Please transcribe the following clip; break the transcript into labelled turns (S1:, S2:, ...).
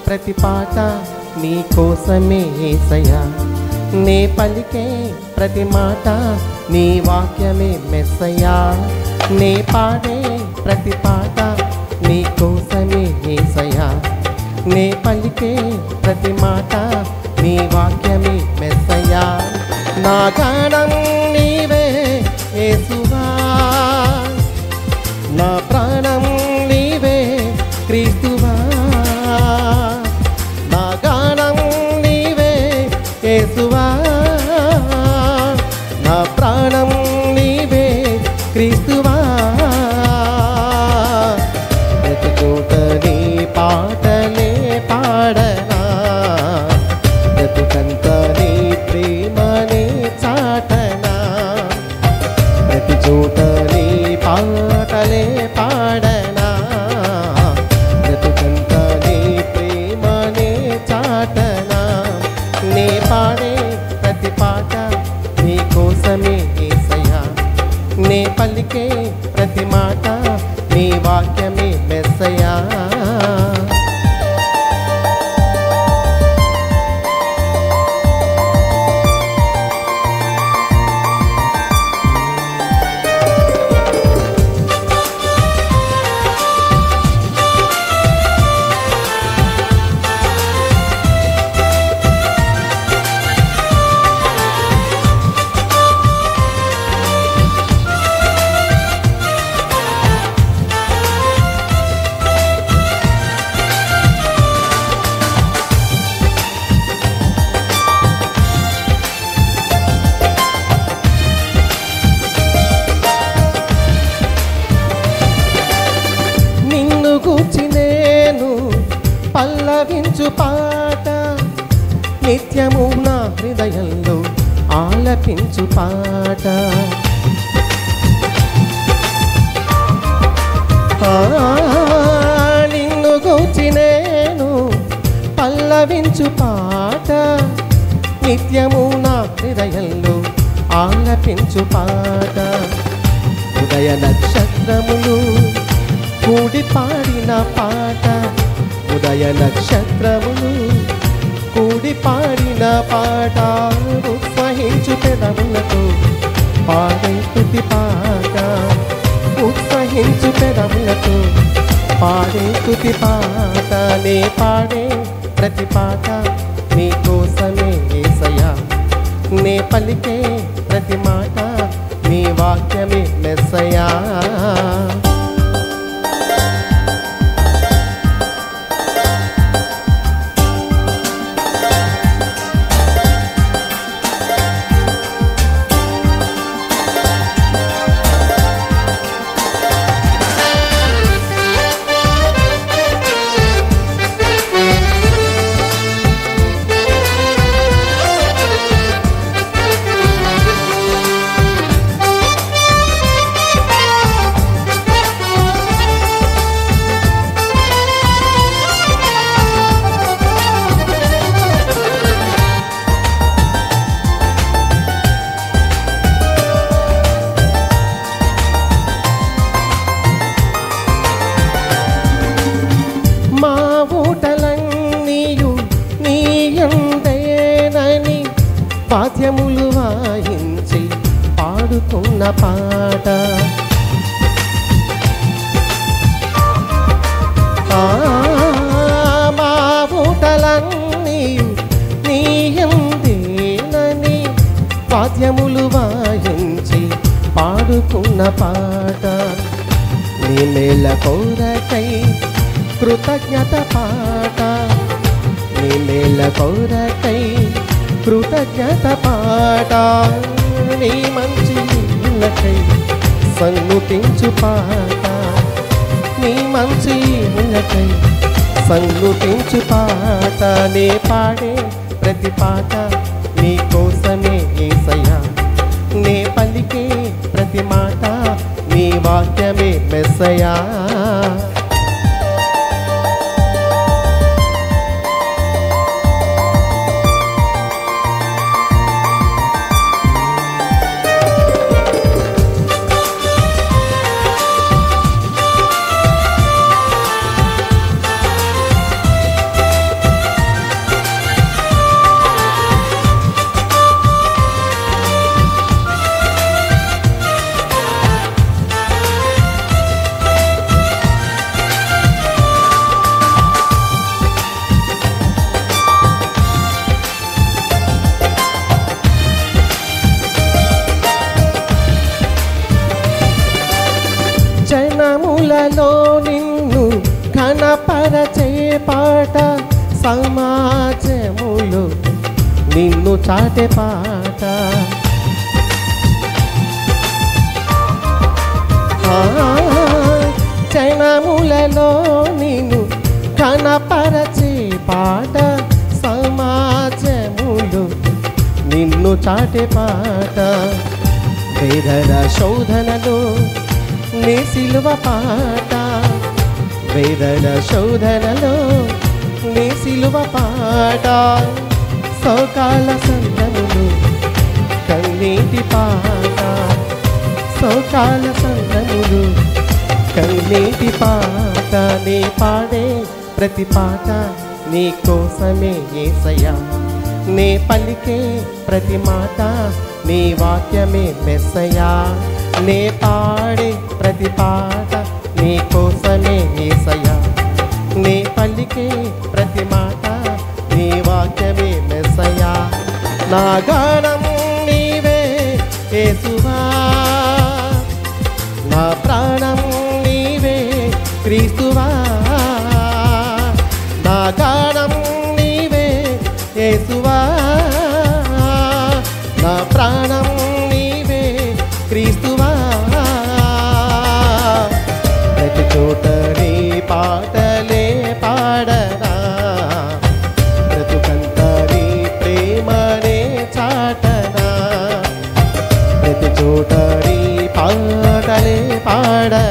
S1: ప్రతి పాట నీ కోసమే ఏసయ్యా నే పలికే ప్రతి మాట నీ వాక్యమే మెస్సయ్యా నే పాడే ప్రతి పాట నీ కోసమే ఏసయ్యా నే పలికే ప్రతి మాట నీ వాక్యమే మెస్సయ్యా నా గానం నీవే యేసువా నా ప్రాణం నీవే క్రీస్తువా నా గానం నీవే యేసువా నా ప్రాణం నీవే క్రీస్తువా బ్రతుకుట నీ పాటలే పాడనా బ్రతుకంత నీ ప్రేమనే చాటనా ప్రతి చోట నీ పాటలే పాడనా బ్రతుకంత నీ ప్రేమనే చాటనా నీ పాడే ప్రతి పాట నీ కోసమే ఏసయ్యా నీ పలికే ప్రతి మాట నీ వాక్యమే మెస్సయ్యా నిన్ను గూర్చి నేను పల్లవించు పాట నిత్యము నా హృదయంలో ఆలపించు పాట ఆ, నిన్ను గూర్చి నేను పల్లవించు పాట నిత్యము నా హృదయంలో ఆలపించు పాట ఉదయ నక్షత్రములు కూడి పాడిన పాట ఉదయ నక్షత్రములు కూడి పాడిన పాట ఉత్సహించు పెదవులతో పాడే తుది పాట ఉత్సహించు పెదవులతో పాడే తుది పాట నే పాడే ప్రతి పాట నీ కోసమే ఏసయ్యా నే పలికే ప్రతి మాట నీ వాక్యమే మెస్సయా మా ఊటలన్నీయు నీయందేనని వాద్యములు వాయించి పాడుకున్న పాట ఆ, మా ఊటలన్నీయు నీయందేనని వాద్యములు వాయించి పాడుకున్న పాట నీ మేల కోరకై కృతజ్ఞత పాట నీ మేల కోరకై కృతజ్ఞత పాట నీ మంచి ఉన్నకై సన్నుతించు పాట నీ మంచి ఉన్నకై సన్నుతించు పాట నే పాడే ప్రతి పాట నీ కోసమే ఏసయ్యా నే పలికే ప్రతి మాట నీ వాక్యమే మెస్సయా సమాజములు నిన్ను చాటే పాట ఆ, జనములలో నిన్ను కనపరచే పాట సమాజములు నిన్ను చాటే పాట వేదన శోధనలో నీ సిలువ పాట వేదన శోధనలో నీ సిలువ పాట సౌకాల సంతములు కన్నీటి పాట సౌకాల సంతములు కన్నీటి పాట నీ పాడే ప్రతి పాట నీ కోసమే ఏసయ్యా నీ పలికే ప్రతి మాట నీ వాక్యమే మెస్సయా నే పాడే ప్రతి పాట నీ కోసమే ఏసయ్యా నీ పలికే ప్రతి మాట నీ వాక్యమే మెస్సయా నా గానం నీవే యేసువా నా ప్రాణం నీవే క్రీస్తువా నా గానం నీవే యేసువా నా ప్రాణం నీవే క్రీస్తువా ప్రతి చోట నీ పాటలే పాడనా బ్రతుకంత నీ ప్రేమనే చాటనా ప్రతి చోట నీ పాటలే పాడనా